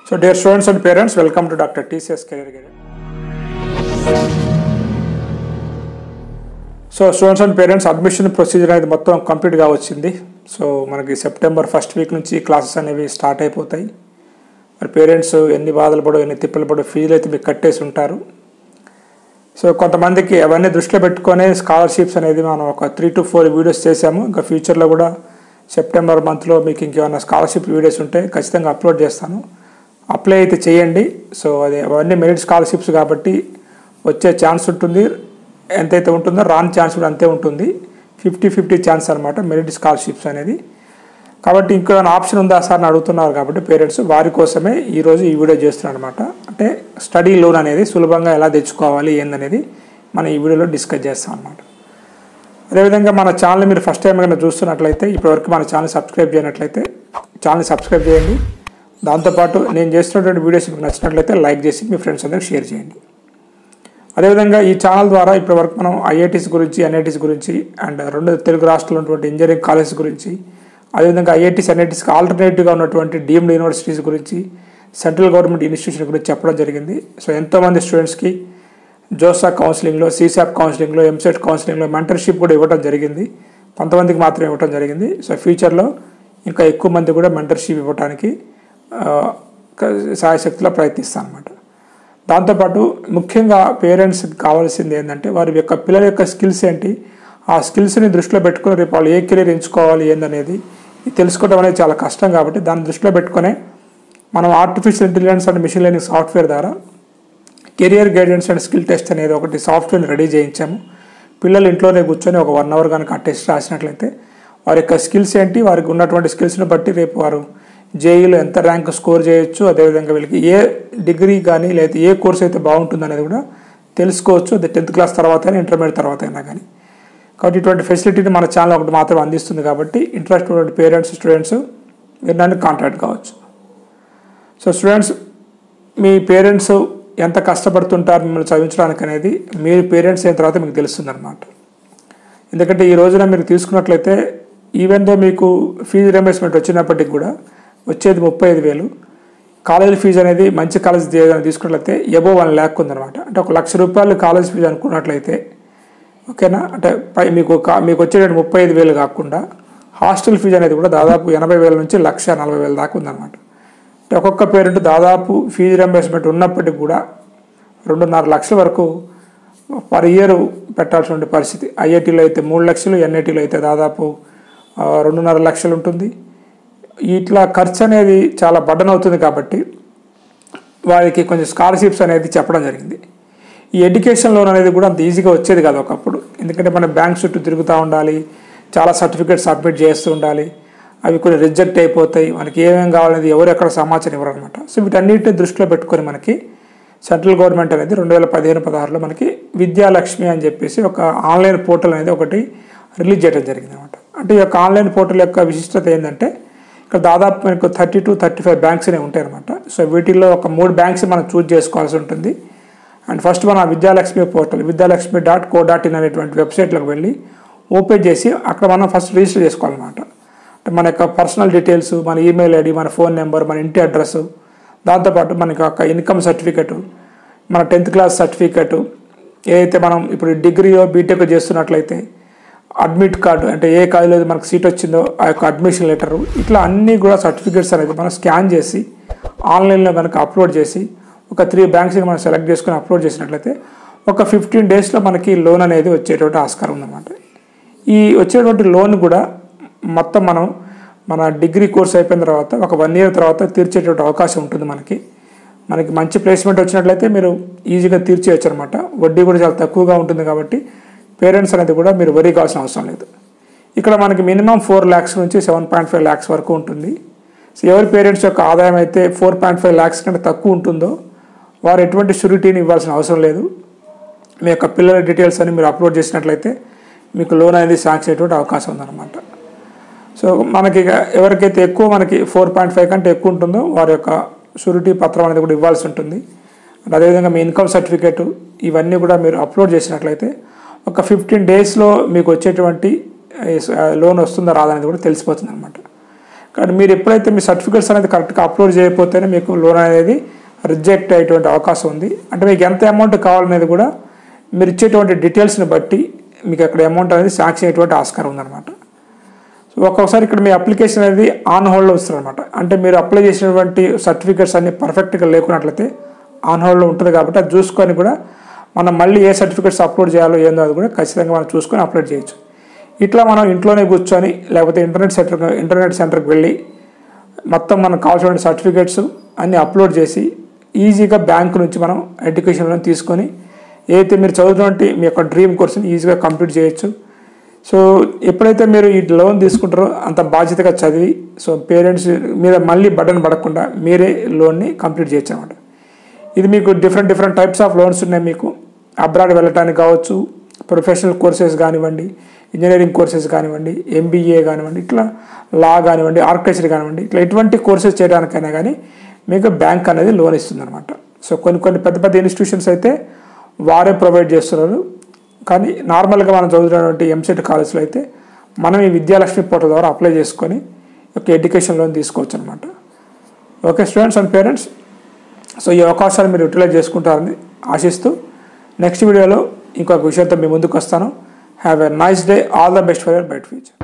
So dear students and parents, welcome to Dr. TCS Career Guide. So students and parents admission procedure అనేది మొత్తం కంప్లీట్గా వచ్చింది so మనకి September first week నుంచి classes అనేవి start అయిపోతాయి మరి పేరెంట్స్ ఎన్ని బాధలు పడో ఎన్ని తిప్పలు పడో ఫీజులు అయితే మీకు కట్టేసి ఉంటారు సో కొంతమందికి అవన్నీ దృష్టిలో పెట్టుకొని స్కాలర్షిప్స్ అనేది మనం ఒక త్రీ టు ఫోర్ వీడియోస్ చేసాము ఇంకా ఫ్యూచర్లో కూడా సెప్టెంబర్ మంత్లో మీకు ఇంకేమైనా స్కాలర్షిప్ వీడియోస్ ఉంటే ఖచ్చితంగా అప్లోడ్ చేస్తాను అప్లై అయితే చేయండి సో అది అవన్నీ మెరిట్ స్కాలర్షిప్స్ కాబట్టి వచ్చే ఛాన్స్ ఉంటుంది ఎంతైతే ఉంటుందో రాని ఛాన్స్ కూడా అంతే ఉంటుంది ఫిఫ్టీ ఫిఫ్టీ ఛాన్స్ అనమాట మెరిట్ స్కాలర్షిప్స్ అనేది కాబట్టి ఇంకో ఆప్షన్ ఉందా సార్ అని అడుగుతున్నారు కాబట్టి పేరెంట్స్ వారి కోసమే ఈరోజు ఈ వీడియో చేస్తున్నాను అనమాట అంటే స్టడీ లోన్ అనేది సులభంగా ఎలా తెచ్చుకోవాలి ఏందనేది మనం ఈ వీడియోలో డిస్కస్ చేస్తాం అనమాట అదేవిధంగా మన ఛానల్ మీరు ఫస్ట్ టైం కనుక చూస్తున్నట్లయితే ఇప్పటివరకు మన ఛానల్ సబ్స్క్రైబ్ చేయనట్లయితే ఛానల్ సబ్స్క్రైబ్ చేయండి దాంతోపాటు నేను చేస్తున్నటువంటి వీడియోస్ మీకు నచ్చినట్లయితే లైక్ చేసి మీ ఫ్రెండ్స్ అందరికి షేర్ చేయండి అదేవిధంగా ఈ ఛానల్ ద్వారా ఇప్పటివరకు మనం ఐఐటీస్ గురించి ఎన్ఐటీస్ గురించి అండ్ రెండు తెలుగు రాష్ట్రాల్లో ఉన్నటువంటి ఇంజనీరింగ్ కాలేజెస్ గురించి అదేవిధంగా ఐఐటీస్ ఎన్ఐటీస్కి ఆల్టర్నేటివ్గా ఉన్నటువంటి డీమ్డ్ యూనివర్సిటీస్ గురించి సెంట్రల్ గవర్నమెంట్ ఇన్స్టిట్యూషన్ గురించి చెప్పడం జరిగింది సో ఎంతోమంది స్టూడెంట్స్కి జోసా కౌన్సిలింగ్లో సీసాప్ కౌన్సిలింగ్లో ఎంసెట్ కౌన్సిలింగ్లో మెంటర్షిప్ కూడా ఇవ్వడం జరిగింది కొంతమందికి మాత్రమే ఇవ్వడం జరిగింది సో ఫ్యూచర్లో ఇంకా ఎక్కువ మంది కూడా మెంటర్షిప్ ఇవ్వడానికి సాయశక్తిలో ప్రయత్నిస్తాను అనమాట దాంతోపాటు ముఖ్యంగా పేరెంట్స్కి కావాల్సింది ఏంటంటే వారి యొక్క పిల్లల యొక్క స్కిల్స్ ఏంటి ఆ స్కిల్స్ని దృష్టిలో పెట్టుకుని రేపు వాళ్ళు ఏ కెరీర్ ఎంచుకోవాలి ఏందనేది తెలుసుకోవడం అనేది చాలా కష్టం కాబట్టి దాన్ని దృష్టిలో పెట్టుకునే మనం artificial intelligence and machine learning software ద్వారా career guidance and skill test అనేది ఒకటి సాఫ్ట్వేర్ని రెడీ చేయించాము పిల్లలు ఇంట్లోనే కూర్చొని ఒక వన్ అవర్ కనుక ఆ టెస్ట్ రాసినట్లయితే వారి యొక్క స్కిల్స్ ఏంటి వారికి ఉన్నటువంటి స్కిల్స్ని బట్టి రేపు వారు జేఈలో ఎంత ర్యాంక్ స్కోర్ చేయొచ్చు అదేవిధంగా వీళ్ళకి ఏ డిగ్రీ కానీ లేదా ఏ కోర్స్ అయితే బాగుంటుంది అనేది కూడా తెలుసుకోవచ్చు అది టెన్త్ క్లాస్ తర్వాత అయినా ఇంటర్మీడియట్ తర్వాత అయినా కానీ కాబట్టి ఇటువంటి ఫెసిలిటీని మన ఛానల్ ఒకటి మాత్రం అందిస్తుంది కాబట్టి ఇంట్రెస్ట్ ఉన్నటువంటి పేరెంట్స్ స్టూడెంట్స్ మీరు నన్ను కాంటాక్ట్ కావచ్చు సో స్టూడెంట్స్ మీ పేరెంట్స్ ఎంత కష్టపడుతుంటారు మిమ్మల్ని చదివించడానికి అనేది మీరు పేరెంట్స్ అయిన తర్వాత మీకు తెలుస్తుంది అనమాట ఎందుకంటే ఈ రోజున మీరు తీసుకున్నట్లయితే ఈవెన్ దో మీకు ఫీజు రియంబర్స్మెంట్ వచ్చినప్పటికి కూడా వచ్చేది ముప్పై ఐదు వేలు కాలేజీ ఫీజు అనేది మంచి కాలేజ్ తీసుకున్నట్లయితే ఎబో వన్ ల్యాక్ ఉందన్నమాట అంటే ఒక లక్ష రూపాయలు కాలేజ్ ఫీజు అనుకున్నట్లయితే ఓకేనా అంటే పై మీకు మీకు వచ్చేటువంటి ముప్పై ఐదు వేలు కాకుండా హాస్టల్ ఫీజు అనేది కూడా దాదాపు ఎనభై వేల నుంచి లక్ష నలభై వేల దాకా ఉందన్నమాట అంటే ఒక్కొక్క పేరెంట్ దాదాపు ఫీజు రింబర్స్మెంట్ ఉన్నప్పటికి కూడా రెండున్నర లక్షల వరకు పర్ ఇయర్ పెట్టాల్సిన పరిస్థితి ఐఐటీలో అయితే మూడు లక్షలు ఎన్ఐటీలో అయితే దాదాపు రెండున్నర లక్షలు ఉంటుంది ఇట్లా ఖర్చు అనేది చాలా బడ్డన్ అవుతుంది కాబట్టి వారికి కొంచెం స్కాలర్షిప్స్ అనేది చెప్పడం జరిగింది ఈ ఎడ్యుకేషన్ లోన్ అనేది కూడా అంత ఈజీగా వచ్చేది కాదు ఒకప్పుడు ఎందుకంటే మన బ్యాంక్ చుట్టూ తిరుగుతూ ఉండాలి చాలా సర్టిఫికేట్ సబ్మిట్ చేస్తూ ఉండాలి అవి కొన్ని రిజెక్ట్ అయిపోతాయి మనకి ఏమేమి కావాలనేది ఎవరు ఎక్కడ సమాచారం ఇవ్వరు అనమాట సో వీటన్నిటిని దృష్టిలో పెట్టుకొని మనకి సెంట్రల్ గవర్నమెంట్ అనేది రెండు వేల పదిహేను పదహారులో మనకి విద్యాలక్ష్మి అని చెప్పేసి ఒక ఆన్లైన్ పోర్టల్ అనేది ఒకటి రిలీజ్ చేయడం జరిగింది అనమాట అంటే ఈ యొక్క ఆన్లైన్ పోర్టల్ యొక్క విశిష్టత ఏంటంటే ఇక్కడ దాదాపు మనకు thirty to thirty five banks అనేవి ఉంటాయి అనమాట సో వీటిల్లో ఒక మూడు బ్యాంక్స్ మనం చూజ్ చేసుకోవాల్సి ఉంటుంది అండ్ ఫస్ట్ మన Vidyalakshmi portal Vidyalakshmi dot co dot in అనేటువంటి వెబ్సైట్లోకి వెళ్ళి ఓపెన్ చేసి అక్కడ మనం ఫస్ట్ రిజిస్టర్ చేసుకోవాలన్నమాట అంటే మన యొక్క పర్సనల్ డీటెయిల్స్ మన ఈమెయిల్ ఐడి మన ఫోన్ నెంబర్ మన ఇంటి అడ్రస్ దాంతోపాటు మనకి ఒక ఇన్కమ్ సర్టిఫికెట్ మన టెన్త్ క్లాస్ సర్టిఫికెట్ ఏదైతే మనం ఇప్పుడు డిగ్రీయో బీటెక్ చేస్తున్నట్లయితే అడ్మిట్ కార్డు అంటే ఏ కాలేజీలో మనకు సీట్ వచ్చిందో ఆ యొక్క అడ్మిషన్ లెటరు ఇట్లా అన్నీ కూడా సర్టిఫికేట్స్ అనేది మనం స్కాన్ చేసి ఆన్లైన్లో కనుక అప్లోడ్ చేసి ఒక త్రీ బ్యాంక్స్ని మనం సెలెక్ట్ చేసుకుని అప్లోడ్ చేసినట్లయితే ఒక ఫిఫ్టీన్ డేస్లో మనకి లోన్ అనేది వచ్చేటువంటి ఆస్కారం ఉందన్నమాట ఈ వచ్చేటువంటి లోన్ కూడా మొత్తం మనం మన డిగ్రీ కోర్స్ అయిపోయిన తర్వాత ఒక వన్ ఇయర్ తర్వాత తీర్చేటువంటి అవకాశం ఉంటుంది మనకి మనకి మంచి ప్లేస్మెంట్ వచ్చినట్లయితే మీరు ఈజీగా తీర్చేయచ్చు అనమాట వడ్డీ కూడా చాలా తక్కువగా ఉంటుంది కాబట్టి పేరెంట్స్ అనేది కూడా మీరు వరీ కావాల్సిన అవసరం లేదు ఇక్కడ మనకి మినిమం ఫోర్ ల్యాక్స్ నుంచి సెవెన్ పాయింట్ ఫైవ్ ల్యాక్స్ వరకు ఉంటుంది సో ఎవరి పేరెంట్స్ యొక్క ఆదాయం అయితే ఫోర్ పాయింట్ ఫైవ్ ల్యాక్స్ కంటే తక్కువ ఉంటుందో వారు ఎటువంటి షూరిటీని ఇవ్వాల్సిన అవసరం లేదు మీ యొక్క పిల్లల డీటెయిల్స్ అని మీరు అప్లోడ్ చేసినట్లయితే మీకు లోన్ అనేది శాంక్షన్ అయ్యేటువంటి అవకాశం ఉందన్నమాట సో మనకి ఎవరికైతే ఎక్కువ మనకి ఫోర్ పాయింట్ ఫైవ్ కంటే ఎక్కువ ఉంటుందో వారి యొక్క షూరిటీ పత్రం అనేది కూడా ఇవ్వాల్సి ఉంటుంది అదేవిధంగా మీ ఇన్కమ్ సర్టిఫికేట్ ఇవన్నీ కూడా మీరు అప్లోడ్ చేసినట్లయితే ఒక ఫిఫ్టీన్ డేస్లో మీకు వచ్చేటువంటి లోన్ వస్తుందా రాదనేది కూడా తెలిసిపోతుంది అనమాట కానీ మీరు ఎప్పుడైతే మీ సర్టిఫికేట్స్ అనేది కరెక్ట్గా అప్లోడ్ చేయకపోతేనే మీకు లోన్ అనేది రిజెక్ట్ అయ్యేటువంటి అవకాశం ఉంది అంటే మీకు ఎంత అమౌంట్ కావాలనేది కూడా మీరు ఇచ్చేటువంటి డీటెయిల్స్ని బట్టి మీకు అక్కడ అమౌంట్ అనేది శాంక్షన్ అయ్యేటువంటి ఆస్కారం ఉందన్నమాట సో ఒక్కొక్కసారి ఇక్కడ మీ అప్లికేషన్ అనేది ఆన్ హోల్డ్లో వస్తుంది అనమాట అంటే మీరు అప్లై చేసినటువంటి సర్టిఫికేట్స్ అన్ని పర్ఫెక్ట్గా లేకున్నట్లయితే ఆన్ హోల్డ్లో ఉంటుంది కాబట్టి అది చూసుకొని కూడా మనం మళ్ళీ ఏ సర్టిఫికేట్స్ అప్లోడ్ చేయాలో ఏందో అది కూడా ఖచ్చితంగా మనం చూసుకొని అప్లోడ్ చేయొచ్చు ఇట్లా మనం ఇంట్లోనే కూర్చొని లేకపోతే ఇంటర్నెట్ సెంటర్ ఇంటర్నెట్ సెంటర్కి వెళ్ళి మొత్తం మనకు కావాల్సిన సర్టిఫికేట్స్ అన్నీ అప్లోడ్ చేసి ఈజీగా బ్యాంక్ నుంచి మనం ఎడ్యుకేషన్ లోన్ తీసుకొని ఏదైతే మీరు చదువుతున్నటువంటి మీ యొక్క డ్రీమ్ కోర్స్ని ఈజీగా కంప్లీట్ చేయొచ్చు సో ఎప్పుడైతే మీరు ఈ లోన్ తీసుకుంటారో అంత బాధ్యతగా చదివి సో పేరెంట్స్ మీద మళ్ళీ బటన్ పడకుండా మీరే లోన్ని కంప్లీట్ చేయొచ్చు అనమాట ఇది మీకు different different types of loans ఉన్నాయి మీకు అబ్రాడ్ వెళ్ళటానికి కావచ్చు ప్రొఫెషనల్ కోర్సెస్ కానివ్వండి ఇంజనీరింగ్ కోర్సెస్ కానివ్వండి ఎంబీఏ కానివ్వండి ఇట్లా లా కానివ్వండి ఆర్కిటెక్చర్ కానివ్వండి ఇట్లా ఎటువంటి కోర్సెస్ చేయడానికైనా కానీ మీకు బ్యాంక్ అనేది లోన్ ఇస్తుంది అనమాట సో కొన్ని కొన్ని పెద్ద పెద్ద ఇన్స్టిట్యూషన్స్ అయితే వారే ప్రొవైడ్ చేస్తున్నారు కానీ నార్మల్గా మనం చదువుతున్నటువంటి ఎంసెట్ కాలేజ్లో అయితే మనం ఈ విద్యాలక్ష్మి పోర్టల్ ద్వారా అప్లై చేసుకొని ఒక ఎడ్యుకేషన్ లోన్ తీసుకోవచ్చు అనమాట okay students and parents so ఈ అవకాశాలు మీరు యూటిలైజ్ చేసుకుంటారని ఆశిస్తూ నెక్స్ట్ వీడియోలో ఇంకొక విషయంతో మీ ముందుకు వస్తాను have a nice day all the best for your better future